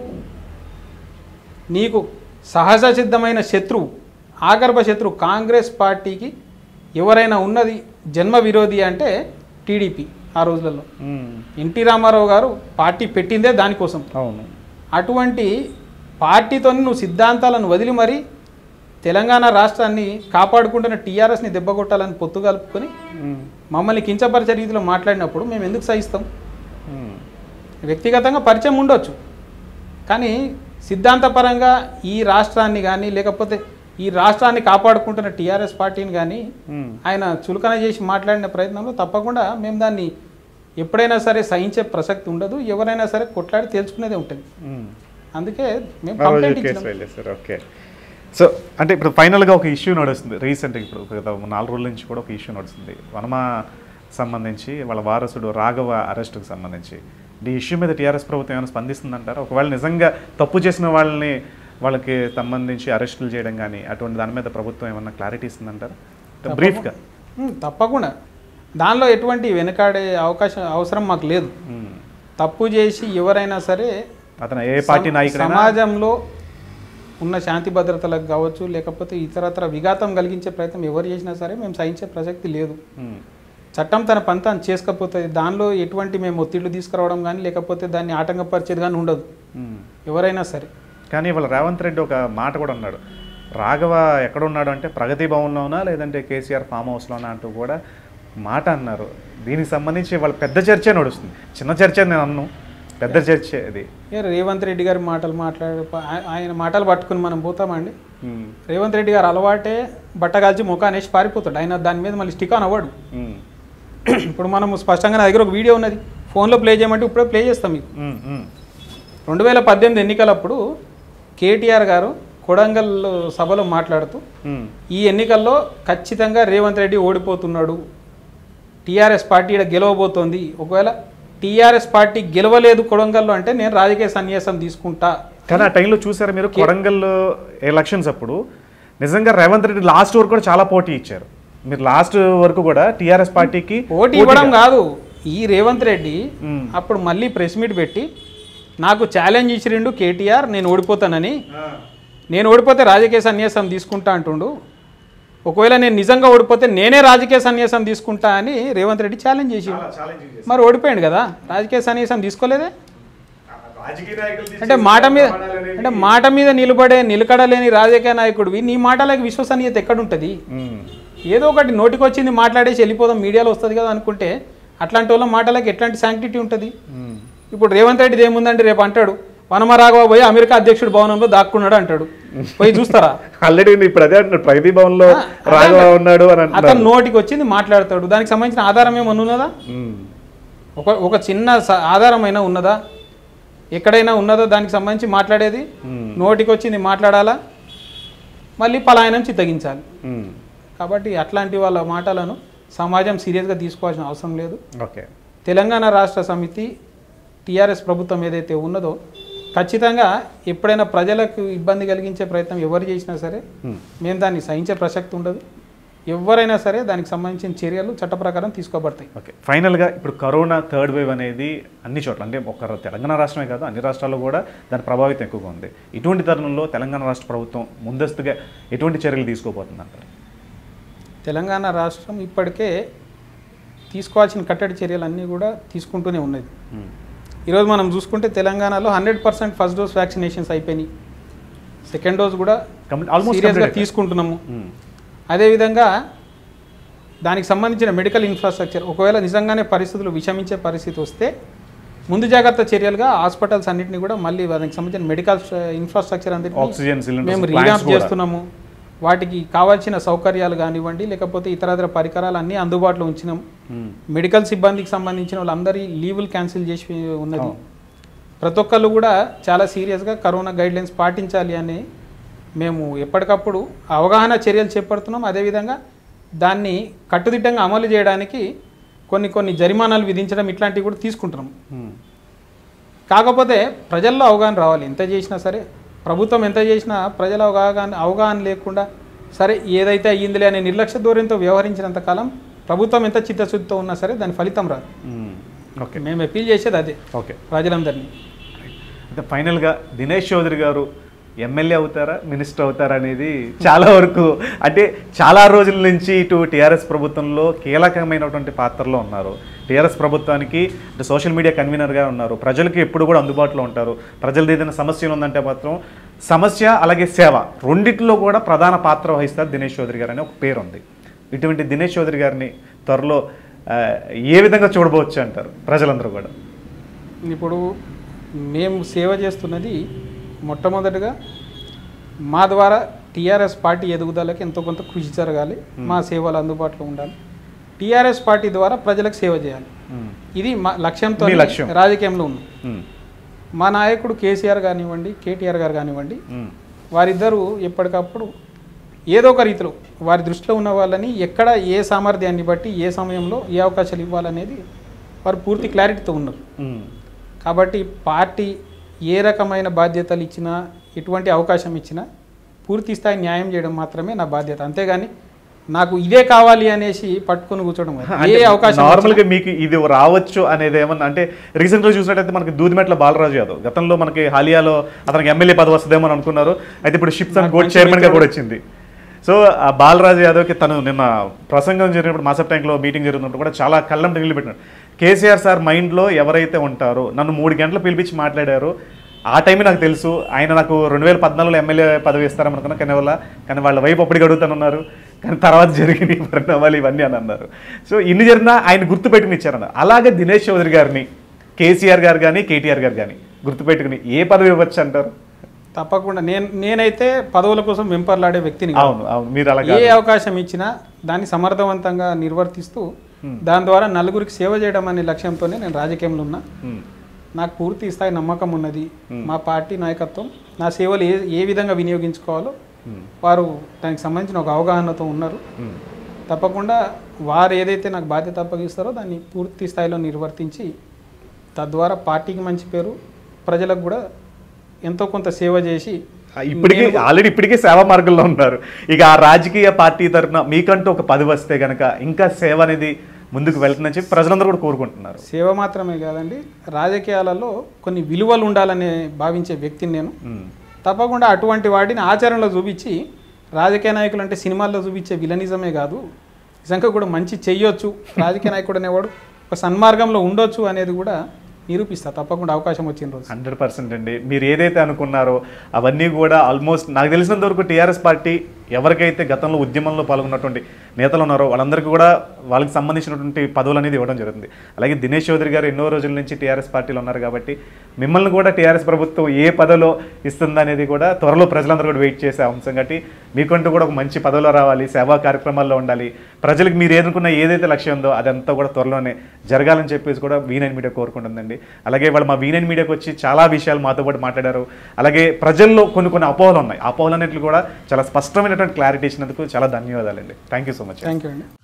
నీకు సహజ సిద్ధమైన శత్రువు ఆగర్భ శత్రువు కాంగ్రెస్ పార్టీకి ఎవరైనా ఉన్నది జన్మ విరోధి అంటే టీడీపీ ఆ రోజులలో ఉమ్, ఎన్టీ రామారావు గారు పార్టీ పెట్టిందే దానికోసం అవును అటువంటి పార్టీతో నువ్వు సిద్ధాంతాలను వదిలి మరి తెలంగాణ రాష్ట్రాన్ని కాపాడుకుంటున్న టీఆర్ఎస్ని దెబ్బకొట్టాలని పొత్తు కలుపుకొని ఉమ్, మమ్మల్ని కించపరిచే రీతిలో మాట్లాడినప్పుడు మేము ఎందుకు సహిస్తాం ఉమ్, వ్యక్తిగతంగా పరిచయం ఉండొచ్చు కానీ సిద్ధాంతపరంగా ఈ రాష్ట్రాన్ని కానీ లేకపోతే ఈ రాష్ట్రాన్ని కాపాడుకుంటున్న టీఆర్ఎస్ పార్టీని కానీ ఉమ్, ఆయన చులకన చేసి మాట్లాడిన ప్రయత్నంలో తప్పకుండా మేము దాన్ని ఎప్పుడైనా సరే సహించే ప్రసక్తి ఉండదు ఎవరైనా సరే కొట్లాడి తేల్చుకునేదే ఉంటుంది ఉమ్. అందుకే మేము ఆ రోజు కంప్లైంట్ కేసు ఇచ్చినాం ఫైల్ చేశారు ఓకే సో అంటే ఇప్పుడు ఫైనల్గా ఒక ఇష్యూ నడుస్తుంది రీసెంట్గా ఇప్పుడు గత నాలుగు రోజుల నుంచి కూడా ఒక ఇష్యూ నడుస్తుంది వనమా సంబంధించి వాళ్ళ వారసుడు రాఘవ అరెస్ట్కి సంబంధించి ఈ ఇష్యూ మీద టీఆర్ఎస్ ప్రభుత్వం ఏమైనా స్పందిస్తుందంటారా ఒకవేళ నిజంగా తప్పు చేసిన వాళ్ళని వాళ్ళకి సంబంధించి అరెస్టులు చేయడం కానీ అటువంటి దాని మీద ప్రభుత్వం ఏమన్నా క్లారిటీ ఇస్తుందంటారా బ్రీఫ్గా ఉమ్, తప్పకుండా దానిలో ఎటువంటి వెనకాడే అవకాశం అవసరం మాకు లేదు తప్పు చేసి ఎవరైనా సరే అతను ఏ పార్టీ సమ- నాయకుడైనా సమాజంలో ఉన్న శాంతి భద్రతలకు కావచ్చు లేకపోతే ఇతరత్ర విఘాతం కలిగించే ప్రయత్నం ఎవరు చేసినా సరే మేము సహించే ప్రసక్తి లేదు ఉమ్, చట్టం తన పంతాన్ని చేసుకపోతుంది దానిలో ఎటువంటి మేము ఒత్తిళ్లు తీసుకురావడం కానీ లేకపోతే దాన్ని ఆటంకపరిచేది కానీ ఉండదు ఉమ్. ఎవరైనా సరే కానీ వాళ్ళ రేవంత్ రెడ్డి ఒక మాట కూడా అన్నాడు రాఘవ ఎక్కడ ఉన్నాడు అంటే ప్రగతి భవన్లోనా లేదంటే కేసీఆర్ ఫామ్ హౌస్లోనా అంటూ కూడా మాట అన్నారు దీనికి సంబంధించి వాళ్ళ పెద్ద చర్చే నడుస్తుంది చిన్న చర్చ నేను అన్ను పెద్ద చర్చ ఇది ఏ రేవంత్ రెడ్డి గారి మాటలు మాట్లాడే ఆయ- ఆయన మాటలు పట్టుకుని మనం పోతామండి రేవంత్ రెడ్డి గారు అలవాటే బట్టగాల్చి ముఖాన్ని వేసి పారిపోతాడు ఆయన దాని మీద మళ్ళీ స్టిక్ ఆన్ అవ్వడు ఇప్పుడు మనము స్పష్టంగా నా దగ్గర ఒక వీడియో ఉన్నది ఫోన్లో ప్లే చేయమంటే ఇప్పుడే ప్లే చేస్తాం మీకు రెండు వేల పద్దెనిమిది ఎన్నికలప్పుడు కేటీఆర్ గారు కొడంగల్ సభలో మాట్లాడుతూ ఈ ఎన్నికల్లో ఖచ్చితంగా రేవంత్ రెడ్డి ఓడిపోతున్నాడు టీఆర్ఎస్ పార్టీ ఈడ గెలవబోతోంది ఒకవేళ టీఆర్ఎస్ పార్టీ గెలవలేదు కొడంగల్లో అంటే నేను రాజకీయ సన్యాసం తీసుకుంటా కానీ ఆ టైంలో చూసారా మీరు కొడంగల్ ఎలక్షన్స్ అప్పుడు నిజంగా రేవంత్ రెడ్డి లాస్ట్ వరకు కూడా చాలా పోటీ ఇచ్చారు మీరు లాస్ట్ వరకు కూడా టీఆర్ఎస్ పార్టీకి ఓటు ఇవ్వడం కాదు ఈ రేవంత్ రెడ్డి మ్మ్. అప్పుడు మళ్ళీ ప్రెస్ మీట్ పెట్టి నాకు ఛాలెంజ్ ఇచ్చిరిండు కేటీఆర్ నేను ఓడిపోతానని నేను ఓడిపోతే రాజకీయ సన్యాసం తీసుకుంటా అంటుండు ఒకవేళ నేను నిజంగా ఓడిపోతే నేనే రాజకీయ సన్యాసం తీసుకుంటా అని రేవంత్ రెడ్డి ఛాలెంజ్ చేసి మరి ఓడిపోయాడు కదా రాజకీయ సన్యాసం తీసుకోలేదే అంటే మాట మీద అంటే మాట మీద నిలబడే నిలకడలేని రాజకీయ నాయకుడివి నీ మాటలకు విశ్వసనీయత ఎక్కడుంటుంది ఏదో ఒకటి నోటికి వచ్చింది మాట్లాడేసి వెళ్ళిపోదాం మీడియాలో వస్తుంది కదా అనుకుంటే అట్లాంటి వాళ్ళ మాటలకు ఎట్లాంటి శాంక్టిటీ ఉంటుంది ఇప్పుడు రేవంత్ రెడ్డిది ఏముందంటే రేపు అంటాడు వనమరాఘవ పోయి అమెరికా అధ్యక్షుడు భవనంలో దాక్కున్నాడు అంటాడు పోయి చూస్తారా ఆల్రెడీ ఇప్పుడు అదే అంటున్నాడు ప్రగతి భవన్ లో రాఘవ ఉన్నాడు అని అంటున్నారు అతను నోటికి వచ్చింది మాట్లాడతాడు దానికి సంబంధించిన ఆధారం ఏమన్నా ఉన్నదా ఉమ్. ఒక ఒక చిన్న స- ఆధారం అయినా ఉన్నదా ఎక్కడైనా ఉన్నదా దానికి సంబంధించి మాట్లాడేది ఉమ్. నోటికి వచ్చింది మాట్లాడాలా మళ్ళీ పలాయనం చిత్తగించాలి ఉమ్. కాబట్టి అట్లాంటి వాళ్ళ మాటలను సమాజం సీరియస్గా తీసుకోవాల్సిన అవసరం లేదు ఓకే తెలంగాణ రాష్ట్ర సమితి టీఆర్ఎస్ ప్రభుత్వం ఏదైతే ఉన్నదో ఖచ్చితంగా ఎప్పుడైనా ప్రజలకు ఇబ్బంది కలిగించే ప్రయత్నం ఎవరు చేసినా సరే ఉమ్. మేము దాన్ని సహించే ప్రసక్తి ఉండదు ఎవరైనా సరే దానికి సంబంధించిన చర్యలు చట్ట ప్రకారం తీసుకోబడతాయి ఓకే ఫైనల్గా ఇప్పుడు కరోనా థర్డ్ వేవ్ అనేది అన్ని చోట్ల అంటే ఒక తెలంగాణ రాష్ట్రమే కాదు అన్ని రాష్ట్రాల్లో కూడా దాని ప్రభావితం ఎక్కువగా ఉంది ఇటువంటి తరుణంలో తెలంగాణ రాష్ట్ర ప్రభుత్వం ముందస్తుగా ఎటువంటి చర్యలు తీసుకోబోతుంది అంటారు తెలంగాణ రాష్ట్రం ఇప్పటికే తీసుకోవాల్సిన కట్టడి చర్యలన్నీ కూడా తీసుకుంటూనే ఉన్నది ఉమ్. ఈరోజు మనం చూసుకుంటే తెలంగాణలో hundred percent first dose vaccinations అయిపోయినాయి సెకండ్ డోస్ కూడా కంప్లీట్ ఆల్మోస్ట్ సీరియస్గా తీసుకుంటున్నాము అదేవిధంగా దానికి సంబంధించిన మెడికల్ ఇన్ఫ్రాస్ట్రక్చర్ ఒకవేళ నిజంగానే పరిస్థితులు విషమించే పరిస్థితి వస్తే ముందు జాగ్రత్త చర్యలుగా హాస్పిటల్స్ అన్నింటినీ కూడా మళ్ళీ దానికి సంబంధించిన మెడికల్ ఇన్ఫ్రాస్ట్రక్చర్ అన్నింటినీ ఆక్సిజన్ మేము సిలిండర్స్ రీవ్యాంప్ చేస్తున్నాము వాటికి కావాల్సిన సౌకర్యాలు కానివ్వండి లేకపోతే ఇతరతర పరికరాలు అన్నీ అందుబాటులో ఉంచినాం మెడికల్ సిబ్బందికి సంబంధించిన వాళ్ళందరి లీవులు క్యాన్సిల్ చేసి ఉన్నది అవును. ప్రతి ఒక్కళ్ళు కూడా చాలా సీరియస్గా కరోనా గైడ్లైన్స్ పాటించాలి అని మేము ఎప్పటికప్పుడు అవగాహన చర్యలు చేపడుతున్నాం అదేవిధంగా దాన్ని కట్టుదిట్టంగా అమలు చేయడానికి కొన్ని కొన్ని జరిమానాలు విధించడం ఇట్లాంటివి కూడా తీసుకుంటున్నాం కాకపోతే ప్రజల్లో అవగాహన రావాలి ఎంత చేసినా సరే ప్రభుత్వం ఎంత చేసినా ప్రజల అవగాహన అవగాహన లేకుండా సరే ఏదైతే అయ్యిందిలే అనే నిర్లక్ష్య ధోరణితో వ్యవహరించినంత కాలం ప్రభుత్వం ఎంత చిత్తశుద్ధితో ఉన్నా సరే దాని ఫలితం రాదు ఓకే మేము అప్పీల్ చేసేది అదే ఓకే ప్రజలందరినీ అయితే ఫైనల్గా దినేష్ చౌదరి గారు ఎమ్మెల్యే అవుతారా మినిస్టర్ అవుతారా అనేది చాలా వరకు అంటే చాలా రోజుల నుంచి ఇటు టీఆర్ఎస్ ప్రభుత్వంలో కీలకమైనటువంటి పాత్రలో ఉన్నారు టీఆర్ఎస్ ప్రభుత్వానికి ఇటు సోషల్ మీడియా కన్వీనర్గా ఉన్నారు ప్రజలకి ఎప్పుడు కూడా అందుబాటులో ఉంటారు ప్రజలది ఏదైనా సమస్యలు ఉందంటే మాత్రం సమస్య అలాగే సేవ రెండిట్లో కూడా ప్రధాన పాత్ర వహిస్తారు దినేష్ చౌదరి గారు అనే ఒక పేరు ఉంది ఇటువంటి దినేష్ చౌదరి గారిని త్వరలో ఆ, ఏ విధంగా చూడబోవచ్చు అంటారు ప్రజలందరూ కూడా ఇప్పుడు మేము సేవ చేస్తున్నది మొట్టమొదటిగా మా ద్వారా టీఆర్ఎస్ పార్టీ ఎదుగుదలకి ఎంతో కొంత కృషి జరగాలి మా సేవలు అందుబాటులో ఉండాలి టీఆర్ఎస్ పార్టీ ద్వారా ప్రజలకు సేవ చేయాలి ఉమ్. ఇది మా లక్ష్యంతో మీ లక్ష్యం. రాజకీయంలో ఉన్నాం ఉమ్. మా నాయకుడు కేసీఆర్ కానివ్వండి కేటీఆర్ గారు కానివ్వండి ఉమ్. వారిద్దరూ ఎప్పటికప్పుడు ఏదో ఒక రీతిలో వారి దృష్టిలో ఉన్న వాళ్ళని ఎక్కడ ఏ సామర్థ్యాన్ని బట్టి ఏ సమయంలో ఏ అవకాశాలు ఇవ్వాలనేది వారు పూర్తి క్లారిటీతో ఉన్నారు ఉమ్. కాబట్టి పార్టీ ఏ రకమైన బాధ్యతలు ఇచ్చినా ఎటువంటి అవకాశం ఇచ్చినా పూర్తి స్థాయి న్యాయం చేయడం మాత్రమే నా బాధ్యత అంతేగాని నాకు ఇదే కావాలి అనేసి పట్టుకొని కూర్చోవడం కాదు. ఏ అంటే అవకాశం నార్మల్ గా మీకు ఇది రావచ్చు అనేది ఏమన్నా అంటే రీసెంట్ గా చూసినట్టయితే మనకి దూదిమెట్ల బాలరాజు యాదవ్ గతంలో మనకి హాలియాలో అతనికి ఎమ్మెల్యే పదవి వస్తుందేమో అని అనుకున్నారు అయితే ఇప్పుడు షిప్స్ అండ్ నాకు గోల్డ్ మంచి చైర్మన్ గా మిత్రుడు. కూడా వచ్చింది సో ఆ బాలరాజు యాదవ్కి తను నిన్న ప్రసంగం జరిగినప్పుడు మాసప్ ట్యాంక్లో మీటింగ్ జరిగినప్పుడు కూడా చాలా కళ్ళం నీళ్ళు పెట్టినాడు కేసీఆర్ సార్ మైండ్లో ఎవరైతే ఉంటారో నన్ను మూడు గంటలు పిలిపించి మాట్లాడారు ఆ టైమే నాకు తెలుసు ఆయన నాకు రెండు వేల పద్నాలుగులో ఎమ్మెల్యే పదవి ఇస్తారని అనుకున్నా కానీ వల్ల కానీ వాళ్ళ వైపు అప్పటికి అడుగుతానున్నారు కానీ తర్వాత జరిగిన ఈ పరిణామాలు ఇవన్నీ అని అన్నారు సో ఇన్ని జరిగినా ఆయన గుర్తుపెట్టుకుని ఇచ్చారన్నారు అలాగే దినేష్ చౌదరి గారిని కేసీఆర్ గారు కానీ కేటీఆర్ గారు కానీ గుర్తుపెట్టుకుని ఏ పదవి ఇవ్వచ్చు అంటారు తప్పకుండా నేను నేనైతే పదవుల కోసం వెంపర్లాడే వ్యక్తిని కాదు. అవును అవును మీరు అలా ఏ అవకాశం ఇచ్చినా దాన్ని సమర్థవంతంగా నిర్వర్తిస్తూ దాని ద్వారా నలుగురికి సేవ చేయడం అనే లక్ష్యంతోనే నేను రాజకీయంలో ఉన్నా ఉమ్, నాకు పూర్తి స్థాయి నమ్మకం ఉన్నది మా పార్టీ నాయకత్వం నా సేవలు ఏ ఏ విధంగా వినియోగించుకోవాలో ఉమ్, వారు దానికి సంబంధించిన ఒక అవగాహనతో ఉన్నారు ఉమ్. తప్పకుండా వారు ఏదైతే నాకు బాధ్యత అప్పగిస్తారో దాన్ని పూర్తి స్థాయిలో నిర్వర్తించి తద్వారా పార్టీకి మంచి పేరు ప్రజలకు కూడా ఎంతో కొంత సేవ చేసి ఆ, ఇప్పటికే ఆల్రెడీ ఇప్పటికే సేవా మార్గంలో ఉన్నారు ఇక ఆ రాజకీయ పార్టీ తరఫున మీకంటూ ఒక పదవి వస్తే గనక ఇంకా సేవ అనేది ముందుకు వెళ్తుందని చెప్పి ప్రజలందరూ కూడా కోరుకుంటున్నారు సేవ మాత్రమే కాదండి రాజకీయాలలో కొన్ని విలువలు ఉండాలని భావించే వ్యక్తిని నేను ఉమ్, తప్పకుండా అటువంటి వాటిని ఆచరణలో చూపించి రాజకీయ నాయకులు అంటే సినిమాల్లో చూపించే విలనిజమే కాదు నిజంగా కూడా మంచి చెయ్యొచ్చు రాజకీయ నాయకుడు అనేవాడు ఒక సన్మార్గంలో ఉండొచ్చు అనేది కూడా నిరూపిస్తా తప్పకుండా అవకాశం వచ్చిన రోజు హండ్రెడ్ పర్సెంట్ అండి మీరు ఏదైతే అనుకున్నారో అవన్నీ కూడా ఆల్మోస్ట్ నాకు తెలిసినంత వరకు టీఆర్ఎస్ పార్టీ ఎవరికైతే గతంలో ఉద్యమంలో పాల్గొన్నటువంటి నేతలు ఉన్నారో వాళ్ళందరికీ కూడా వాళ్ళకి సంబంధించినటువంటి పదవులు అనేది ఇవ్వడం జరుగుతుంది అలాగే దినేష్ చౌదరి గారు ఎన్నో రోజుల నుంచి టీఆర్ఎస్ పార్టీలో ఉన్నారు కాబట్టి మిమ్మల్ని కూడా టీఆర్ఎస్ ప్రభుత్వం ఏ పదవిలో ఇస్తుందనేది కూడా త్వరలో ప్రజలందరూ కూడా వెయిట్ చేసే అంశం కాబట్టి మీకంటూ కూడా ఒక మంచి పదవిలో రావాలి సేవా కార్యక్రమాల్లో ఉండాలి ప్రజలకు మీరు ఏదనుకున్న ఏదైతే లక్ష్యం ఉందో అదంతా కూడా త్వరలోనే జరగాలని చెప్పేసి కూడా వీ నైన్ మీడియా కోరుకుంటుందండి అలాగే వాళ్ళు మా వీ నైన్ మీడియాకి వచ్చి చాలా విషయాలు మాతో పాటు మాట్లాడారు అలాగే ప్రజల్లో కొన్ని కొన్ని అపోహలు ఉన్నాయి ఆ అపోహలు అన్నింటిలో కూడా చాలా స్పష్టమైనటువంటి క్లారిటీ ఇచ్చినందుకు చాలా ధన్యవాదాలండి thank you so much thank you అండి